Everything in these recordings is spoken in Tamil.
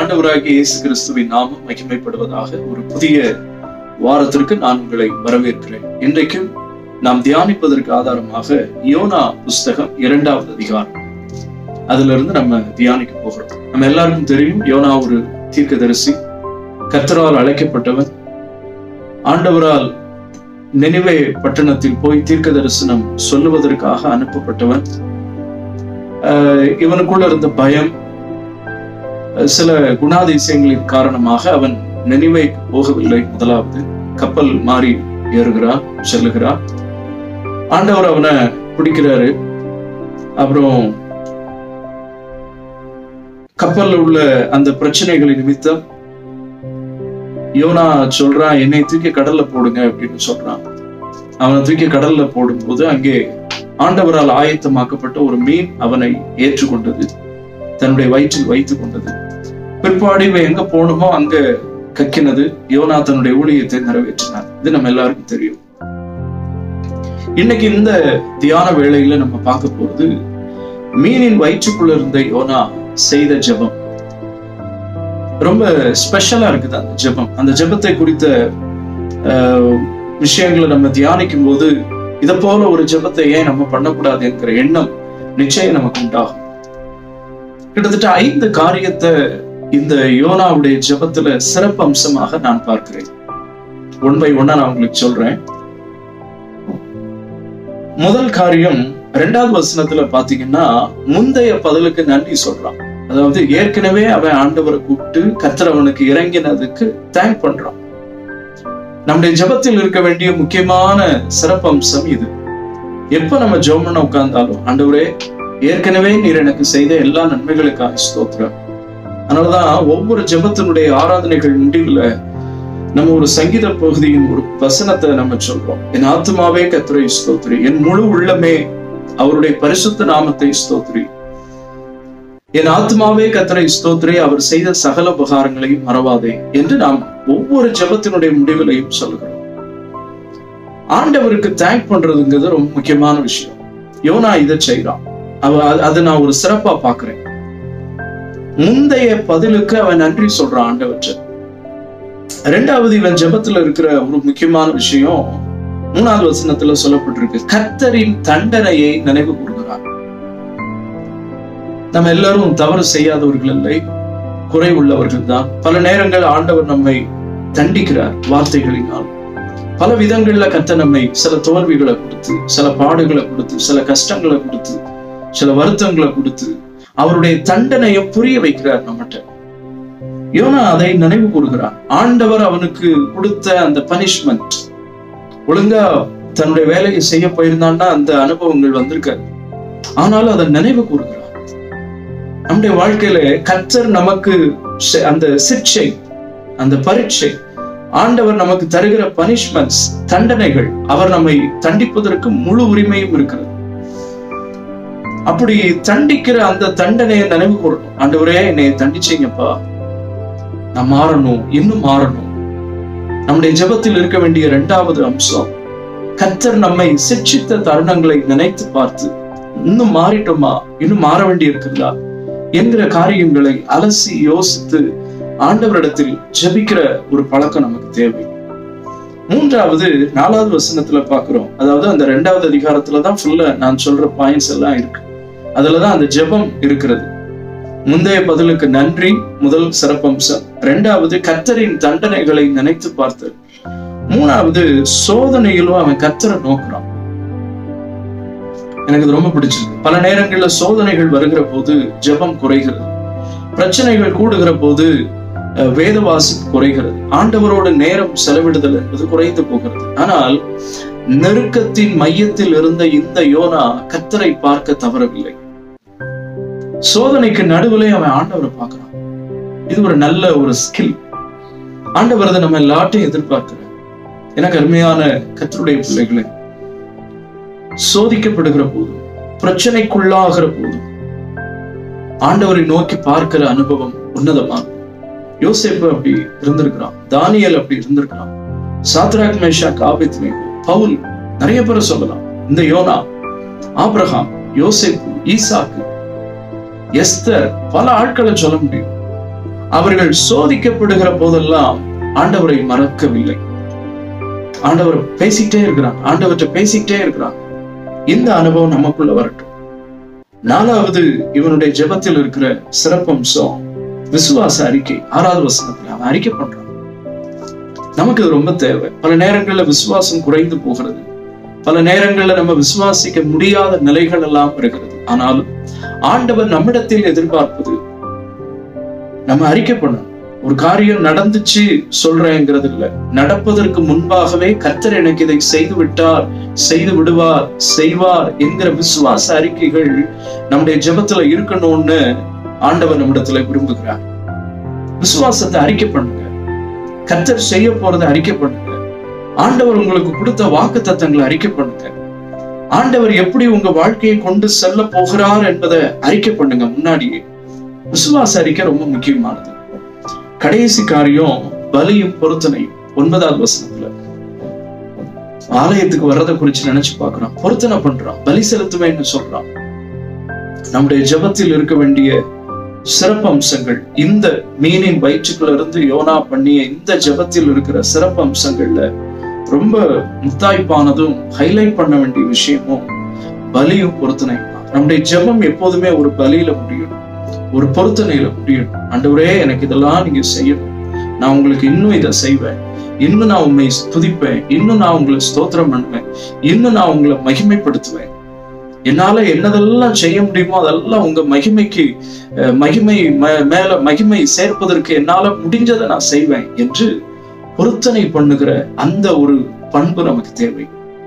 ஆண்டவராகிய இயேசு கிறிஸ்துவின் நாமம் மகிமைப்படுவதாக ஒரு புதிய வாரத்திற்கு நான் உங்களை வரவேற்கிறேன் இன்றைக்கும் நாம் தியானிப்பதற்கு ஆதாரமாக யோனா புஸ்தகம் இரண்டாவது அதிகாரம் அதுல இருந்து நம்ம தியானிக்க போகிறோம் நம்ம எல்லாருக்கும் தெரியும் யோனா ஒரு தீர்க்கதரிசி கர்த்தரால் அழைக்கப்பட்டவன் ஆண்டவரால் நினைவே பட்டணத்தில் போய் தீர்க்க தரிசனம் சொல்லுவதற்காக அனுப்பப்பட்டவன் ஆஹ் இவனுக்குள்ள இருந்த பயம் சில குணாதிசயங்களின் காரணமாக அவன் நினைவை போகவில்லை முதலாவது கப்பல் மாறி ஏறுகிறான் செல்லுகிறான் ஆண்டவர் அவனை பிடிக்கிறாரு அப்புறம் கப்பல்ல உள்ள அந்த பிரச்சனைகளின் நிமித்தம் யோனா சொல்றான் என்னை தூக்கி கடல்ல போடுங்க அப்படின்னு சொல்றான் அவனை தூக்கி கடல்ல போடும்போது அங்கே ஆண்டவரால் ஆயத்தமாக்கப்பட்ட ஒரு மீன் அவனை ஏற்றுக்கொண்டது தன்னுடைய வயிற்றில் வைத்துக் கொண்டது பிற்பாடு இவன் எங்க போகணுமோ அங்க கக்கினது யோனா தன்னுடைய ஊழியத்தை நிறைவேற்றினார் இது நம்ம எல்லாருக்கும் தெரியும் இன்னைக்கு இந்த தியான வேளையில நம்ம பார்க்க போறது மீனின் வயிற்றுக்குள்ள இருந்த யோனா செய்த ஜெபம் ரொம்ப ஸ்பெஷலா இருக்குது அந்த ஜெபம் அந்த ஜெபத்தை குறித்த ஆஹ், விஷயங்களை நம்ம தியானிக்கும் போது இதை போல ஒரு ஜெபத்தை ஏன் நம்ம பண்ணக்கூடாது என்கிற எண்ணம் நிச்சயம் நமக்கு உண்டாகும் கிட்டத்தட்ட ஐந்து காரியத்தை இந்த யோனாவுடைய ஜெபத்துல சிறப்பு அம்சமாக நான் பார்க்கிறேன் ஒன் பை ஒன்னா நான் உங்களுக்கு சொல்றேன் முதல் காரியம் ரெண்டாவது வசனத்துல பாத்தீங்கன்னா முந்தைய பதிலுக்கு நன்றி சொல்றான் அதாவது ஏற்கனவே அவன் ஆண்டவரை கூப்பிட்டு கர்த்தர் அவனுக்கு இறங்கினதுக்கு தேங்க் பண்றான் நம்முடைய ஜெபத்தில் இருக்க வேண்டிய முக்கியமான சிறப்பு அம்சம் இது எப்ப நம்ம ஜெபம் பண்ண உட்கார்ந்தாலும் ஆண்டவரே ஏற்கனவே நீர் எனக்கு செய்த எல்லா நன்மைகளுக்காக ஸ்தோத்திரம் அதனாலதான் ஒவ்வொரு ஜெபத்தினுடைய ஆராதனைகள் முடிவுல நம்ம ஒரு சங்கீத பகுதியின் ஒரு வசனத்தை நம்ம சொல்றோம் என் ஆத்மாவே கத்துரை ஸ்தோத்ரி என் முழு உள்ளமே அவருடைய பரிசுத்த நாமத்தை ஸ்தோத்ரி என் ஆத்மாவே கத்தரை ஸ்தோத்ரே அவர் செய்த சகல உபகாரங்களையும் மறவாதே என்று நாம் ஒவ்வொரு ஜெபத்தினுடைய முடிவிலையும் சொல்லுகிறோம் ஆண்டவருக்கு தேங்க் பண்றதுங்கிறது ரொம்ப முக்கியமான விஷயம் யோனா இதை செய்யறான் அவ அ- அதை நான் ஒரு சிறப்பா பாக்குறேன் முந்தைய பதிலுக்கு அவன் நன்றி சொல்றான் ஆண்டவற்றை ரெண்டாவது இவன் ஜெபத்துல இருக்கிற ஒரு முக்கியமான விஷயம் மூணாவது வசனத்துல சொல்லப்பட்டிருக்கு கர்த்தரின் தண்டனையை நினைவு கூறுகிறான் நம்ம எல்லாரும் தவறு செய்யாதவர்கள் இல்லை குறை உள்ளவர்கள் தான் பல நேரங்கள் ஆண்டவர் நம்மை தண்டிக்கிறார் வார்த்தைகளினால் பல விதங்கள்ல கத்த நம்மை சில தோல்விகளை கொடுத்து சில பாடுகளை கொடுத்து சில கஷ்டங்களை கொடுத்து சில வருத்தங்களை கொடுத்து அவருடைய தண்டனையை புரிய வைக்கிறார் நம்மகிட்ட யோனா அதை நினைவு கூறுகிறான் ஆண்டவர் அவனுக்கு கொடுத்த அந்த பனிஷ்மெண்ட் ஒழுங்கா தன்னுடைய வேலையை செய்ய போயிருந்தான்னா அந்த அனுபவங்கள் வந்திருக்காது ஆனாலும் அதை நினைவு கூறுகிறான் நம்முடைய வாழ்க்கையில கர்த்தர் நமக்கு செ- அந்த சிக்ஷை அந்த பரீட்சை ஆண்டவர் நமக்கு தருகிற பனிஷ்மெண்ட்ஸ் தண்டனைகள் அவர் நம்மை தண்டிப்பதற்கு முழு உரிமையும் இருக்கிறது அப்படி தண்டிக்கிற அந்த தண்டனையை நினைவு கூறணும் ஆண்டவரே என்னை தண்டிச்சீங்கப்பா நான் மாறணும் இன்னும் மாறணும் நம்முடைய ஜெபத்தில் இருக்க வேண்டிய இரண்டாவது அம்சம் கர்த்தர் நம்மை சிக்ஷித்த தருணங்களை நினைத்து பார்த்து இன்னும் மாறிட்டோமா இன்னும் மாற வேண்டி இருக்குதா என்கிற காரியங்களை அலசி யோசித்து ஆண்டவரிடத்தில் ஜெபிக்கிற ஒரு பழக்கம் நமக்கு தேவை மூன்றாவது நாலாவது வசனத்துல பாக்குறோம் அதாவது அந்த ரெண்டாவது அதிகாரத்துல தான் ஃபுல்லா நான் சொல்ற பாயிண்ட்ஸ் எல்லாம் இருக்கு அதுலதான் அந்த ஜெபம் இருக்கிறது முந்தைய பதிலுக்கு நன்றி முதல் சிறப்பம்சம் ரெண்டாவது கர்த்தரின் தண்டனைகளை நினைத்து பார்த்தல் மூணாவது சோதனையிலும் அவன் கர்த்தரை நோக்குறான் எனக்கு இது ரொம்ப பிடிச்சிருக்கு பல நேரங்கள்ல சோதனைகள் வருகிற போது ஜெபம் குறைகிறது பிரச்சனைகள் கூடுகிற போது அஹ், வேத வாசிப்பு குறைகிறது ஆண்டவரோட நேரம் செலவிடுதல் என்பது குறைந்து போகிறது ஆனால் நெருக்கத்தின் மையத்தில் இருந்த இந்த யோனா கத்தரை பார்க்க தவறவில்லை சோதனைக்கு நடுவிலே அவன் ஆண்டவரை பார்க்கிறான் இது ஒரு நல்ல ஒரு ஸ்கில் ஆண்டவர் அதை நம்ம எல்லாட்டையும் எதிர்பார்க்கிறார் எனக்கு அருமையான கத்தருடைய பிள்ளைகளை சோதிக்கப்படுகிற போதும் பிரச்சனைக்குள்ளாகிற போதும் ஆண்டவரை நோக்கி பார்க்கிற அனுபவம் உன்னதமானது யோசேப்பு அப்படி இருந்திருக்கிறான் தானியேல் அப்படி இருந்திருக்கிறான் சாத்ராக் மேஷாக் ஆபித்மேகு பவுல் நிறைய பேரை சொல்லலாம் இந்த யோனா ஆபிரகாம் யோசேப்பு ஈசாக்கு எஸ்தர் பல ஆட்களை சொல்ல முடியும் அவர்கள் சோதிக்கப்படுகிற போதெல்லாம் ஆண்டவரை மறக்கவில்லை ஆண்டவர் பேசிக்கிட்டே இருக்கிறான் ஆண்டவர்கிட்ட பேசிக்கிட்டே இருக்கிறான் இந்த அனுபவம் நமக்குள்ள வரட்டும் நாலாவது இவனுடைய ஜெபத்தில் இருக்கிற சிறப்பம்சம் விசுவாச அறிக்கை ஆறாவது வசனத்துல அவன் அறிக்கை பண்றான் நமக்கு இது ரொம்ப தேவை பல நேரங்கள்ல விசுவாசம் குறைந்து போகிறது பல நேரங்கள்ல நம்ம விசுவாசிக்க முடியாத நிலைகள் எல்லாம் இருக்கிறது ஆனாலும் ஆண்டவர் நம்மிடத்தில் எதிர்பார்ப்பது நம்ம அறிக்கை பண்ணணும் ஒரு காரியம் நடந்துச்சு சொல்றேங்கிறது இல்ல நடப்பதற்கு முன்பாகவே கர்த்தர் எனக்கு இதை செய்து விட்டார் செய்து விடுவார் செய்வார் என்கிற விசுவாச அறிக்கைகள் நம்முடைய ஜெபத்துல இருக்கணும்னு ஆண்டவர் நம்மிடத்துல விரும்புகிறார் விசுவாசத்தை அறிக்கை பண்ணுங்க கர்த்தர் செய்ய போறதை அறிக்கை பண்ணுங்க ஆண்டவர் உங்களுக்கு கொடுத்த வாக்கு தத்தங்களை அறிக்கை பண்ணுங்க ஆண்டவர் எப்படி உங்க வாழ்க்கையை கொண்டு செல்ல போகிறார் என்பதை அறிக்கை பண்ணுங்க முன்னாடியே விசுவாச அறிக்கை ரொம்ப முக்கியமானது கடைசி காரியம் பலியும் பொருத்தனையும் ஒன்பதாவது வசனத்துல ஆலயத்துக்கு வர்றதை குறிச்சு நினைச்சு பார்க்கிறோம் பொருத்தனை பண்றான் பலி செலுத்துவேன்னு சொல்றான் நம்முடைய ஜெபத்தில் இருக்க வேண்டிய சிறப்பு அம்சங்கள் இந்த மீனின் வயிற்றுக்குள்ள இருந்து யோனா பண்ணிய இந்த ஜெபத்தில் இருக்கிற சிறப்பு அம்சங்கள்ல ரொம்ப முத்தாய்ப்பானதும் ஹைலைட் பண்ண வேண்டிய விஷயமும் பலியும் பொருத்தனையும் தான். நம்முடைய ஜெபம் எப்போதுமே ஒரு பலியில முடியும் ஒரு பொருத்தனையில முடியும் ஆண்டவரே எனக்கு இதெல்லாம் நீங்க செய்யணும் நான் உங்களுக்கு இன்னும் இதை செய்வேன் இன்னும் நான் உண்மை துதிப்பேன் இன்னும் நான் உங்களை ஸ்தோத்திரம் பண்ணுவேன் இன்னும் நான் உங்களை மகிமைப்படுத்துவேன் என்னால என்னதெல்லாம் செய்ய முடியுமோ அதெல்லாம் உங்க மகிமைக்கு அஹ், மகிமை ம- மேல மகிமை சேர்ப்பதற்கு என்னால முடிஞ்சதை நான் செய்வேன் என்று பொருத்தனை பண்ணுகிற அந்த ஒரு பண்பு நமக்கு தேவை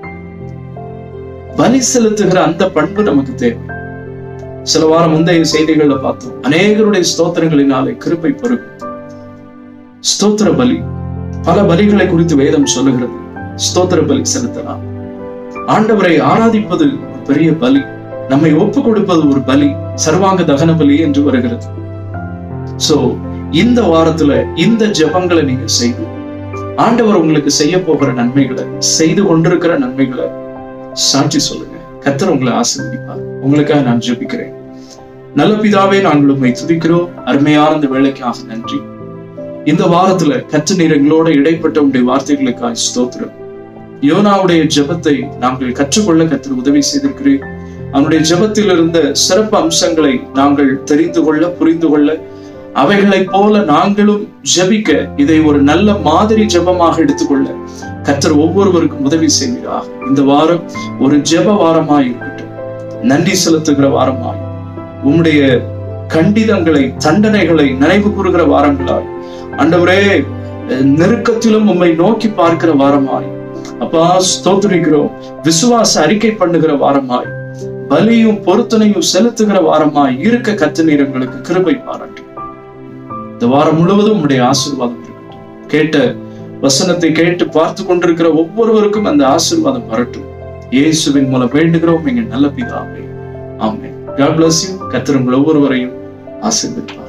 பலி செலுத்துகிற அந்த பண்பு நமக்கு தேவை சில வாரம் முந்தைய செய்திகள்ல பார்த்தோம் அநேகருடைய ஸ்தோத்திரங்களினாலே கிருபை பெருகும் ஸ்தோத்திர பலி பல பலிகளை குறித்து வேதம் சொல்லுகிறது ஸ்தோத்திர பலி செலுத்தலாம் ஆண்டவரை ஆராதிப்பது ஒரு பெரிய பலி நம்மை ஒப்பு கொடுப்பது ஒரு பலி சர்வாங்க தகன பலி என்று வருகிறது சோ இந்த வாரத்துல இந்த ஜெபங்களை நீங்க செய்து ஆண்டவர் உங்களுக்கு செய்ய போகிற நன்மைகளை செய்து கொண்டிருக்கிற நன்மைகளை சாட்சி சொல்லுங்க கர்த்தர் உங்களை ஆசீர்வதிப்பார் உங்களுக்காக நான் ஜெபிக்கிறேன் நல்ல பிதாவே நாங்கள் உண்மை துதிக்கிறோம் அருமையான இந்த வேலைக்காக நன்றி இந்த வாரத்துல கற்று நீர் எங்களோட இடைப்பட்ட உடைய வார்த்தைகளுக்காக ஸ்தோத்திரம் யோனாவுடைய ஜெபத்தை நாங்கள் கற்றுக்கொள்ள கற்று உதவி செய்திருக்கிறேன் அவனுடைய ஜெபத்தில் இருந்த சிறப்பு அம்சங்களை நாங்கள் தெரிந்து கொள்ள புரிந்து கொள்ள அவைகளைப் போல நாங்களும் ஜெபிக்க இதை ஒரு நல்ல மாதிரி ஜெபமாக எடுத்துக்கொள்ள கர்த்தர் ஒவ்வொருவருக்கும் உதவி செய்வீராக இந்த வாரம் ஒரு ஜெப வாரமாய் இருக்கட்டும் நன்றி செலுத்துகிற வாரமாய் உம்முடைய கண்டிதங்களை தண்டனைகளை நினைவு கூறுகிற வாரங்களாய் ஆண்டவரே அஹ், நெருக்கத்திலும் உம்மை நோக்கி பார்க்கிற வாரமாய் அப்பா ஸ்தோத்திரிக்கிறோம் விசுவாச அறிக்கை பண்ணுகிற வாரமாய் பலியும் பொருத்தனையும் செலுத்துகிற வாரமாய் இருக்க கத்து எங்களுக்கு கிருபை பாராட்டு இந்த வாரம் முழுவதும் உம்முடைய ஆசீர்வாதம் இருக்கட்டும் கேட்ட வசனத்தை கேட்டு பார்த்து கொண்டிருக்கிற ஒவ்வொருவருக்கும் அந்த ஆசீர்வாதம் வரட்டும் இயேசுவின் மூலம் வேண்டுகிறோம் எங்கள் நல்ல பிதாவே ஆமென் God bless you கர்த்தர் உங்கள் ஒவ்வொருவரையும் ஆசீர்வதிப்பார்